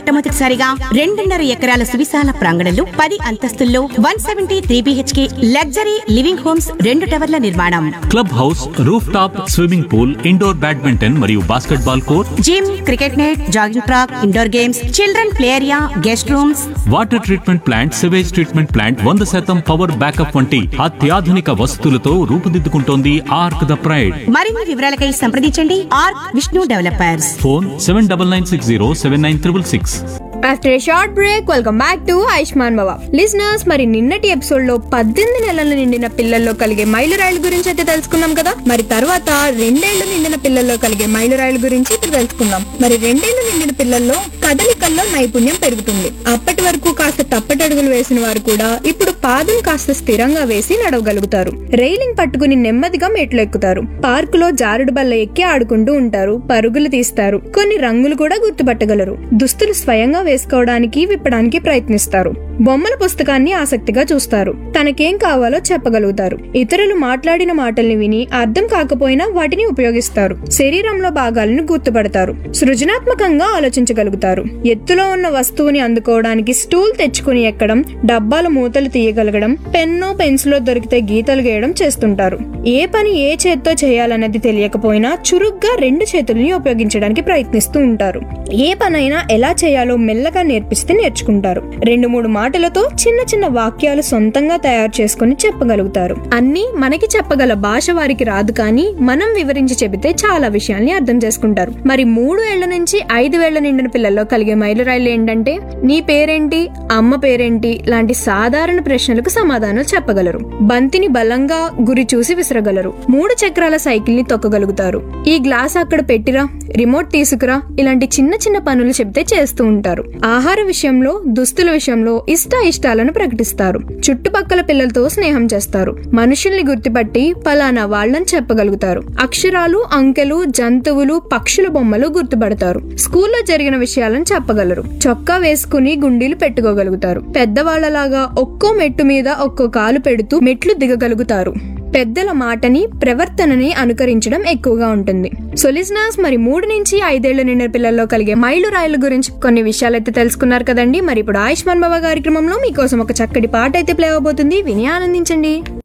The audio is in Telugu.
మొట్టమొదటిసారిగా రెండున్నర ఎకరాల సువిశాల ప్రాంగణంలో పది అంతస్తుల్లో one seventy three BHK luxury living homes రెండు టవర్ల నిర్మాణం club house roof top swimming pool indoor badminton మరియు basketball court gym cricket net jogging track indoor games children play area guest rooms water treatment plant sewage treatment plant వంద శాతం పవర్ బ్యాకప్ వంటి అత్యాధునిక వసతులతో రూపుదిద్దుకుంటోంది ఆర్క్ ద ప్రైడ్ మరిన్ని వివరాలకై సంప్రదించండి R Vishnu developers phone seven double nine six zero seven nine triple six after a short break welcome back to Ayushman Baba listeners మరి నిన్నటి ఎపిసోడ్ లో పద్దెనిమిది నెలలు నిండిన పిల్లల్లో కలిగే మైలురాయిల గురించి అయితే తెలుసుకున్నాం కదా మరి తర్వాత రెండేళ్లు నిండిన పిల్లల్లో కలిగే మైలురాయిల గురించి ఇప్పుడు తెలుసుకుందాం మరి రెండేళ్లు నిండిన పిల్లల్లో కదలికల్లో నైపుణ్యం పెరుగుతుంది అప్పటి వరకు కాస్త తప్పటడుగులు వేసిన వారు కూడా ఇప్పుడు పాదం కాస్త స్థిరంగా వేసి నడవగలుగుతారు రైలింగ్ పట్టుకుని నెమ్మదిగా మెట్లు ఎక్కుతారు పార్కులో జారుడు బల్ల ఎక్కి ఆడుకుంటూ ఉంటారు పరుగులు తీస్తారు కొన్ని రంగులు కూడా గుర్తుపట్టగలరు దుస్తులు స్వయంగా వేసుకోవడానికి విప్పడానికి ప్రయత్నిస్తారు బొమ్మల పుస్తకాన్ని ఆసక్తిగా చూస్తారు తనకేం కావాలో చెప్పగలుగుతారు ఇతరులు మాట్లాడిన మాటల్ని విని అర్థం కాకపోయినా వాటిని ఉపయోగిస్తారు శరీరంలో భాగాలను గుర్తుపడతారు సృజనాత్మకంగా ఆలోచించగలుగుతారు ఎత్తులో ఉన్న వస్తువుని అందుకోవడానికి స్టూల్ తెచ్చుకుని ఎక్కడం డబ్బాల మూతలు తీయగలగడం పెన్నో పెన్సిలో దొరికితే గీతలు గీయడం చేస్తుంటారు ఏ పని ఏ చేత్తో చేయాలన్నది తెలియకపోయినా చురుగ్గా రెండు చేతుల్ని ఉపయోగించడానికి ప్రయత్నిస్తూ ఉంటారు ఏ పనైనా ఎలా చేయాలో మెల్లగా నేర్పిస్తే నేర్చుకుంటారు రెండు మూడు మాటలతో చిన్న చిన్న వాక్యాలు సొంతంగా తయారు చేసుకుని చెప్పగలుగుతారు అన్ని మనకి చెప్పగల భాష వారికి రాదు కానీ మనం వివరించి చెబితే చాలా విషయాల్ని అర్థం చేసుకుంటారు మరి మూడు ఏళ్ల నుంచి ఐదు వేళ్ల నిండిన పిల్లల్లో కలిగే మైలురాయిలు ఏంటంటే నీ పేరేంటి అమ్మ పేరేంటి లాంటి సాధారణ ప్రశ్నలకు సమాధానాలు చెప్పగలరు బంతిని బలంగా గురి చూసి విసరగలరు మూడు చక్రాల సైకిల్ ని తొక్కగలుగుతారు ఈ గ్లాస్ అక్కడ పెట్టిరా రిమోట్ తీసుకురా ఇలాంటి చిన్న చిన్న పనులు చెబితే చేస్తూ ఉంటారు ఆహార విషయంలో దుస్తుల విషయంలో ఇష్ట ఇష్టాలను ప్రకటిస్తారు చుట్టుపక్కల పిల్లలతో స్నేహం చేస్తారు మనుషుల్ని గుర్తుపట్టి పలానా వాళ్ళని చెప్పగలుగుతారు అక్షరాలు అంకెలు జంతువులు పక్షుల బొమ్మలు గుర్తుపడతారు స్కూల్లో జరిగిన విషయాలను చెప్పగలరు చొక్కా వేసుకుని గుండీలు పెట్టుకోగలుగుతారు పెద్దవాళ్లలాగా ఒక్కో మెట్టు మీద ఒక్కో కాలు పెడుతూ మెట్లు దిగగలుగుతారు పెద్దల మాటని ప్రవర్తనని అనుకరించడం ఎక్కువగా ఉంటుంది సొలిసినాస్ మరి మూడు నుంచి ఐదేళ్ల నిండిన పిల్లల్లో కలిగే మైలు రాయిల గురించి కొన్ని విషయాలు అయితే తెలుసుకున్నారు కదండి మరి ఇప్పుడు ఆయుష్మాన్ బాబా కార్యక్రమంలో మీకోసం ఒక చక్కటి పాట అయితే ప్లే అవబోతుంది విని ఆనందించండి